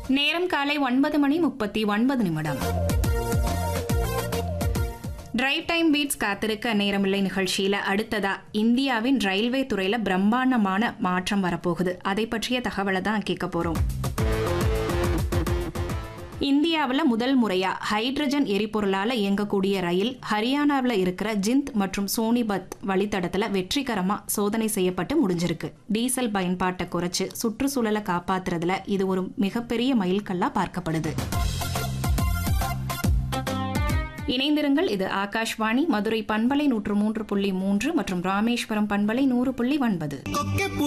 நேரம் காலை ஒன்பது மணி முப்பத்தி ஒன்பது நிமிடம் டிரைவ் டைம் பீட்ஸ் காத்திருக்க நேரமில்லை நிகழ்ச்சியில அடுத்ததா இந்தியாவின் ரயில்வே துறையில பிரம்மாண்டமான மாற்றம் வரப்போகுது அதை பற்றிய தகவலை தான் கேட்க போறோம் இந்தியாவில் முதல் முறையா ஹைட்ரஜன் எரிபொருளால இயங்கக்கூடிய ரயில் ஹரியானாவில் இருக்கிற ஜிந்த் மற்றும் சோனிபத் வழித்தடத்துல வெற்றிகரமா சோதனை செய்யப்பட்டு முடிஞ்சிருக்கு டீசல் பயன்பாட்டை குறைச்சு சுற்றுச்சூழலை காப்பாத்துறதுல இது ஒரு மிகப்பெரிய மைல்கல்லா பார்க்கப்படுது இணைந்திருங்கள் இது ஆகாஷ்வாணி மதுரை பண்பலை நூற்று மூன்று புள்ளி மூன்று மற்றும் ராமேஸ்வரம் பண்பலை நூறு புள்ளி ஒன்பது கொக்கே